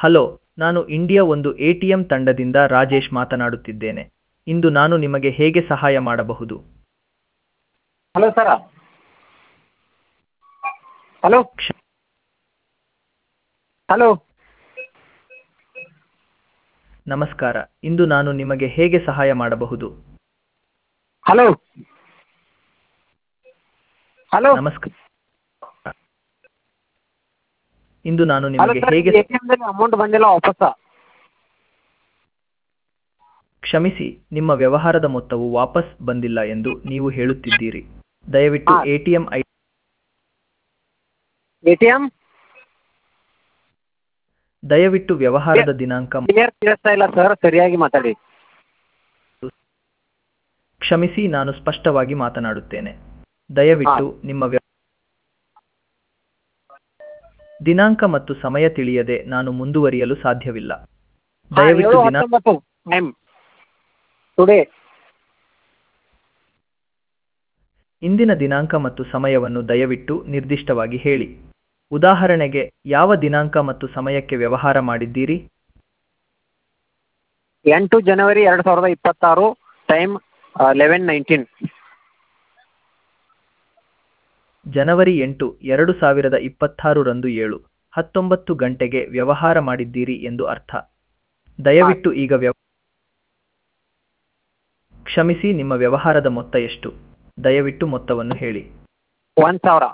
Hello ನಾನು India ಒಂದು A T M ತಂಡದಿಂದ ರಾಜೇಶ್ ಮಾತನಾಡುತ್ತಿದ್ದೇನೆ ಇಂದು ನಾನು ನಿಮಗೆ ಹೇಗೆ ಸಹಾಯ ಮಾಡಬಹುದು ಹಲೋ ಸರ ಹಲೋ ಕ್ಷ- ಹಲೋ ನಮಸ್ಕಾರ ಇಂದು ನಾನು ನಿಮಗೆ ಹೇಗೆ ಸಹಾಯ ಮಾಡಬಹುದು ಹಲೋ ಹಲೋ ನಮಸ್ಕಾರ ಇಂದು ನಾನು ಹಲೋ ನಿಮಗೆ ಸರ್ ಹೇಗೆ ಎ ಟಿ ಎಮ್ದಲ್ಲಿ ಅಮೌಂಟ್ ಬಂದಿಲ್ಲ ವಾಪಸ್ಸ ಕ್ಷಮಿಸಿ ನಿಮ್ಮ ವ್ಯವಹಾರದ ಮೊತ್ತವು ವಾಪಸ್ ಬಂದಿಲ್ಲ ಎಂದು ನೀವು ಹೇಳುತ್ತಿದ್ದೀರಿ ದಯವಿಟ್ಟು ಹಾ. ATM I A T M ದಯವಿಟ್ಟು ವ್ಯವಹಾರದ ದಿನಾಂಕ ಕ್ಲಿಯರ್ ಕೇಳಿಸ್ತಾ ಇಲ್ಲ ಸರ್ ಸರಿಯಾಗಿ ಮಾತಾಡಿ ಕ್ಷಮಿಸಿ ನಾನು ಸ್ಪಷ್ಟವಾಗಿ ಮಾತನಾಡುತ್ತೇನೆ ದಯವಿಟ್ಟು ನಿಮ್ಮ ವ್ಯ- ದಿನಾಂಕ ಮತ್ತು ಸಮಯ ತಿಳಿಯದೆ ನಾನು ಮುಂದುವರಿಯಲು ಸಾಧ್ಯವಿಲ್ಲ ಹಾ, ದಯವಿಟ್ಟು ಏಳು ದಿನಾಂಕ ಹತ್ತೊಂಬತ್ತು ಟೈಮ್ ಟುಡೇ ಇಂದಿನ ದಿನಾಂಕ ಮತ್ತು ಸಮಯವನ್ನು ದಯವಿಟ್ಟು ನಿರ್ದಿಷ್ಟವಾಗಿ ಹೇಳಿ ಉದಾಹರಣೆಗೆ ಯಾವ ದಿನಾಂಕ ಮತ್ತು ಸಮಯಕ್ಕೆ ವ್ಯವಹಾರ ಮಾಡಿದ್ದೀರಿ ಎಂಟು ಜನವರಿ ಎರಡು ಸಾವಿರದ ಇಪ್ಪತ್ತಾರು ಟೈಮ್ ಲೆವೆನ್ ನೈನ್ಟೀನ್ ಜನವರಿ ಎಂಟು ಎರಡು ಸಾವಿರದ ಇಪ್ಪತ್ತಾರರಂದು ಏಳು ಹತ್ತೊಂಬತ್ತು ಗಂಟೆಗೆ ವ್ಯವಹಾರ ಮಾಡಿದ್ದೀರಿ ಎಂದು ಅರ್ಥ ದಯವಿಟ್ಟು ಈಗ ವ್ಯವ ಕ್ಷಮಿಸಿ ನಿಮ್ಮ ವ್ಯವಹಾರದ ಮೊತ್ತ ಎಷ್ಟು ದಯವಿಟ್ಟು ಮೊತ್ತವನ್ನು ಹೇಳಿ ಒಂದು ಸಾವಿರ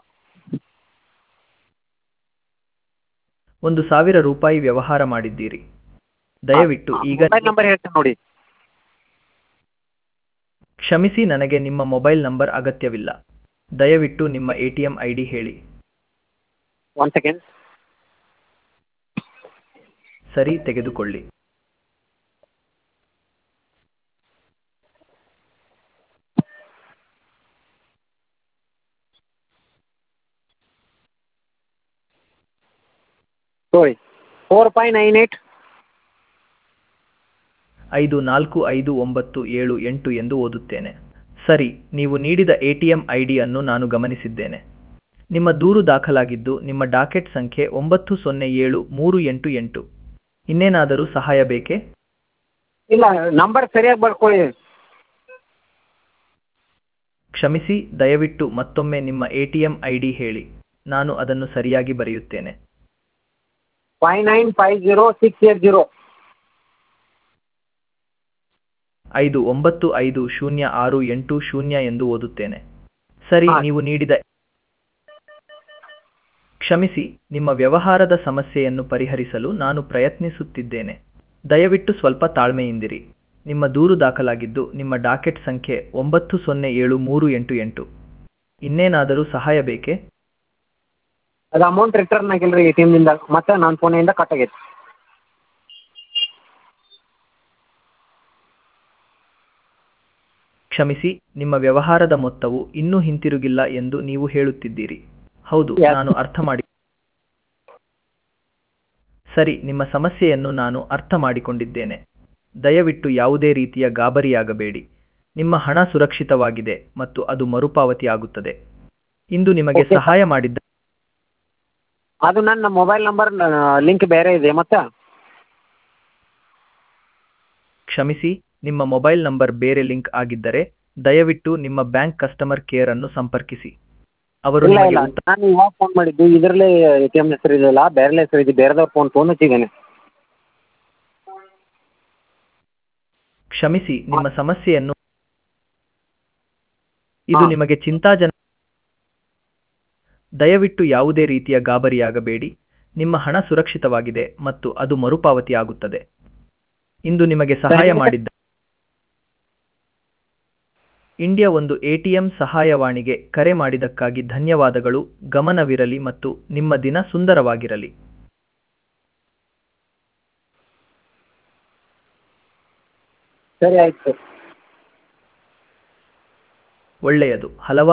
ಒಂದು ಸಾವಿರ ರೂಪಾಯಿ ವ್ಯವಹಾರ ಮಾಡಿದ್ದೀರಿ ದಯವಿಟ್ಟು ಈಗ ಮೊಬೈಲ್ ನಂಬರ್ ಹೇಳ್ತೇನೆ ನೋಡಿ ಕ್ಷಮಿಸಿ ನನಗೆ ನಿಮ್ಮ ಮೊಬೈಲ್ ನಂಬರ್ ಅಗತ್ಯವಿಲ್ಲ ದಯವಿಟ್ಟು ನಿಮ್ಮ ಎಟಿಎಂ ಐ ಡಿ ಹೇಳಿ ಒನ್ ಸೆಕೆಂಡ್ ಸರಿ ತೆಗೆದುಕೊಳ್ಳಿ ನೋಡಿ ಫೋರ್ ಫೈವ್ ನೈನ್ ಏಯ್ಟ್ ಐದು ನಾಲ್ಕು ಐದು ಒಂಬತ್ತು ಏಳು ಎಂಟು ಎಂದು ಓದುತ್ತೇನೆ ಸರಿ ನೀವು ನೀಡಿದ ಎಟಿಎಂ ಐ ಡಿಯನ್ನು ನಾನು ಗಮನಿಸಿದ್ದೇನೆ ನಿಮ್ಮ ದೂರು ದಾಖಲಾಗಿದ್ದು ನಿಮ್ಮ ಡಾಕೆಟ್ ಸಂಖ್ಯೆ ಒಂಬತ್ತು ಸೊನ್ನೆ ಏಳು ಮೂರು ಎಂಟು ಎಂಟು ಇನ್ನೇನಾದರೂ ಸಹಾಯ ಬೇಕೇ ಇಲ್ಲ ನಂಬರ್ ಸರಿಯಾಗಿ ಬರ್ಕೊಳ್ಳಿ ಕ್ಷಮಿಸಿ ದಯವಿಟ್ಟು ಮತ್ತೊಮ್ಮೆ ನಿಮ್ಮ ಎಟಿಎಂ ಐ ಡಿ ಹೇಳಿ ನಾನು ಅದನ್ನು ಸರಿಯಾಗಿ ಬರೆಯುತ್ತೇನೆ five nine five zero six eight zero ಐದು ಒಂಬತ್ತು ಐದು ಶೂನ್ಯ ಆರು ಎಂಟು ಶೂನ್ಯ ಎಂದು ಓದುತ್ತೇನೆ ಸರಿ ಹಾ. ನೀವು ನೀಡಿದ ಕ್ಷಮಿಸಿ ನಿಮ್ಮ ವ್ಯವಹಾರದ ಸಮಸ್ಯೆಯನ್ನು ಪರಿಹರಿಸಲು ನಾನು ಪ್ರಯತ್ನಿಸುತ್ತಿದ್ದೇನೆ ದಯವಿಟ್ಟು ಸ್ವಲ್ಪ ತಾಳ್ಮೆಯಿಂದಿರಿ ನಿಮ್ಮ ದೂರು ದಾಖಲಾಗಿದ್ದು ನಿಮ್ಮ ಡಾಕೆಟ್ ಸಂಖ್ಯೆ ಒಂಬತ್ತು ಸೊನ್ನೆ ಏಳು ಮೂರು ಎಂಟು ಎಂಟು ಇನ್ನೇನಾದರೂ ಸಹಾಯ ಬೇಕೇ ಅದು ಅಮೌಂಟ್ ರಿಟರ್ನ್ ಆಗಿಲ್ಲ ರೀ ಎ ಟಿ ಎಮ್ನಿಂದ ಮತ್ತೆ ನನ್ನ ಫೋನಿಂದ ಕಟ್ ಆಗೈತೆ ಕ್ಷಮಿಸಿ ನಿಮ್ಮ ವ್ಯವಹಾರದ ಮೊತ್ತವು ಇನ್ನೂ ಹಿಂತಿರುಗಿಲ್ಲ ಎಂದು ನೀವು ಹೇಳುತ್ತಿದ್ದೀರಿ ಹೌದು Yes. ನಾನು ಅರ್ಥ ಮಾಡಿ ಸರಿ ನಿಮ್ಮ ಸಮಸ್ಯೆಯನ್ನು ನಾನು ಅರ್ಥ ಮಾಡಿಕೊಂಡಿದ್ದೇನೆ ದಯವಿಟ್ಟು ಯಾವುದೇ ರೀತಿಯ ಗಾಬರಿಯಾಗಬೇಡಿ ನಿಮ್ಮ ಹಣ ಸುರಕ್ಷಿತವಾಗಿದೆ ಮತ್ತು ಅದು ಮರುಪಾವತಿಯಾಗುತ್ತದೆ ಇಂದು ನಿಮಗೆ Okay. ಸಹಾಯ ಮಾಡಿದ್ದ ಅದು ನನ್ನ ಮೊಬೈಲ್ ನಂಬರ್ ಲಿಂಕ್ ಬೇರೆ ಇದೆ ಮತ್ತೆ ಕ್ಷಮಿಸಿ ನಿಮ್ಮ ಮೊಬೈಲ್ ನಂಬರ್ ಬೇರೆ ಲಿಂಕ್ ಆಗಿದ್ದರೆ ದಯವಿಟ್ಟು ನಿಮ್ಮ ಬ್ಯಾಂಕ್ ಕಸ್ಟಮರ್ ಕೇರ್ ಅನ್ನು ಸಂಪರ್ಕಿಸಿ ಅವರು ಇಲ್ಲ ನಿಮಗೆ ಇಲ್ಲ ಉತ್ತರ ನಾನು ಇವಾಗ ಫೋನ್ ಮಾಡಿದ್ದು ಇದರಲ್ಲೇ ಎ ಟಿ ಎಮ್ ಹೆಸರು ಇರಲಿಲ್ಲ ಬೇರೆ ಹೆಸರು ಇದೆ ಬೇರೆದವ್ರ ಫೋನ್ ಫೋನ್ ಹಚ್ಚಿದ್ದೇನೆ ಕ್ಷಮಿಸಿ ನಿಮ್ಮ ಸಮಸ್ಯೆಯನ್ನು ಇದು ಹಾ. ನಿಮಗೆ ಚಿಂತಾಜನ ದಯವಿಟ್ಟು ಯಾವುದೇ ರೀತಿಯ ಗಾಬರಿಯಾಗಬೇಡಿ ನಿಮ್ಮ ಹಣ ಸುರಕ್ಷಿತವಾಗಿದೆ ಮತ್ತು ಅದು ಮರುಪಾವತಿಯಾಗುತ್ತದೆ ಇಂದು ನಿಮಗೆ ಸಹಾಯ ಸರಿ. ಮಾಡಿದ್ದ ಇಂಡಿಯಾ ಒಂದು ಎಟಿಎಂ ಸಹಾಯವಾಣಿಗೆ ಕರೆ ಮಾಡಿದ್ದಕ್ಕಾಗಿ ಧನ್ಯವಾದಗಳು ಗಮನವಿರಲಿ ಮತ್ತು ನಿಮ್ಮ ದಿನ ಸುಂದರವಾಗಿರಲಿ ಸರಿ ಆಯ್ತು ಒಳ್ಳೆಯದು ಹಲವಾರು